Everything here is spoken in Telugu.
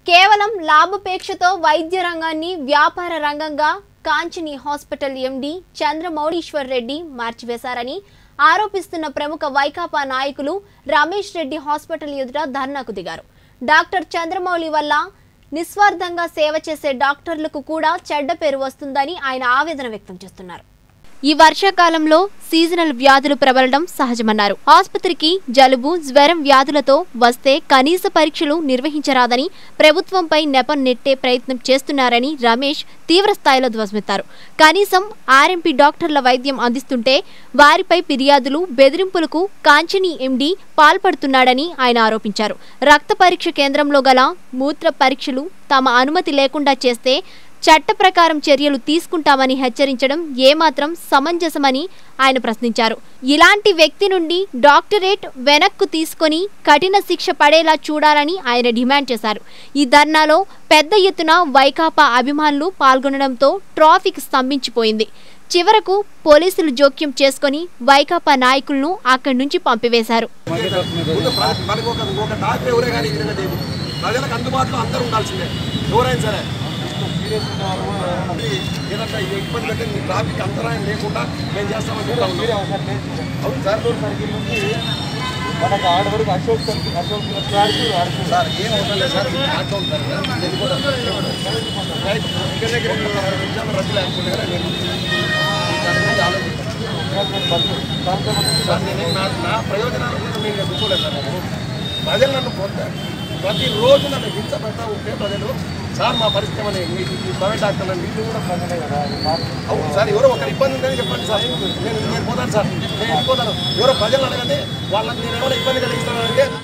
కేవలం లాభాపేక్షతో వైద్య రంగాన్ని వ్యాపార రంగంగా కాంచిని హాస్పిటల్ ఎండి చంద్రమౌళీశ్వర్ రెడ్డి మార్చివేశారని ఆరోపిస్తున్న ప్రముఖ వైకాపా నాయకులు రమేష్ రెడ్డి హాస్పిటల్ ఎదుట ధర్నాకు దిగారు డాక్టర్ చంద్రమౌళి వల్ల నిస్వార్థంగా సేవ చేసే డాక్టర్లకు కూడా చెడ్డ పేరు వస్తుందని ఆయన ఆవేదన వ్యక్తం చేస్తున్నారు ఈ వర్షాకాలంలో సీజనల్ వ్యాధులు ప్రబలడం సహజమన్నారు ఆసుపత్రికి జలుబు జ్వరం వ్యాధులతో వస్తే కనీస పరీక్షలు నిర్వహించరాదని ప్రభుత్వంపై నెపం నెట్టే ప్రయత్నం చేస్తున్నారని రమేష్ తీవ్ర స్థాయిలో ధ్వజమెత్తారు కనీసం ఆర్ఎంపీ డాక్టర్ల వైద్యం అందిస్తుంటే వారిపై ఫిర్యాదులు బెదిరింపులకు కాంచని ఎండీ పాల్పడుతున్నాడని ఆయన ఆరోపించారు రక్త పరీక్ష కేంద్రంలో గల మూత్ర పరీక్షలు తమ అనుమతి లేకుండా చేస్తే చట్ట ప్రకారం చర్యలు తీసుకుంటామని హెచ్చరించడం ఏమాత్రం సమంజసమని ఆయన ప్రశ్నించారు ఇలాంటి వ్యక్తి నుండి డాక్టరేట్ వెనక్కు తీసుకొని కఠిన శిక్ష పడేలా చూడాలని ఆయన డిమాండ్ చేశారు ఈ ధర్నాలో పెద్ద ఎత్తున వైకాపా అభిమానులు పాల్గొనడంతో ట్రాఫిక్ స్తంభించిపోయింది చివరకు పోలీసులు జోక్యం చేసుకొని వైకాపా నాయకులను అక్కడి నుంచి పంపివేశారు ముందు ప్ర- మనకు ఒక ఒక డాక్టర్ ఎవరే కానీ ఇది లేదు ప్రజలకు అందుబాటులో అందరూ ఉండాల్సిందే ఎవరైనా సరే ఏదంటే ఈ ఇబ్బంది పెట్టి మీ ట్రాఫిక్ అంతరాయం లేకుండా మేము చేస్తామని చెప్తా ఉన్నాం. అవును సార్ మనకు ఆడ వరకు అశోక్ సర్కిల్ అశోక్ గారికి వారికి సార్ ఏం అవసరం లేదు సార్ ఇది ఆటో ఉంది సార్ నేను కూడా రైట్ దగ్గర దగ్గర రెండు నిమిషాలు రద్దు లేకుండా కదా నేను దాని గురించి ఆలోచిస్తాను సార్ నేను నా నా ప్రయోజనాల కోసం నేను కూర్చోలేదు సార్ నేను ప్రజలు నన్ను పొందారు ప్రతిరోజు నన్ను హింస పెడతా ఉంటే ప్రజలు సార్ మా పరిస్థితి ఏమని మీ ఈ ప్రైవేట్ డాక్టర్లు ఇది కూడా ప్రజలే కదా అది మాకు అవును సార్ ఎవరో ఒకరి ఇబ్బంది ఉందని చెప్పండి సార్ నేను నేను పోతాను సార్ నేను వెళ్ళిపోతాను ఎవరో ప్రజలు అడగండి వాళ్ళకి నేను ఏమైనా ఇబ్బంది కలిగిస్తానంటే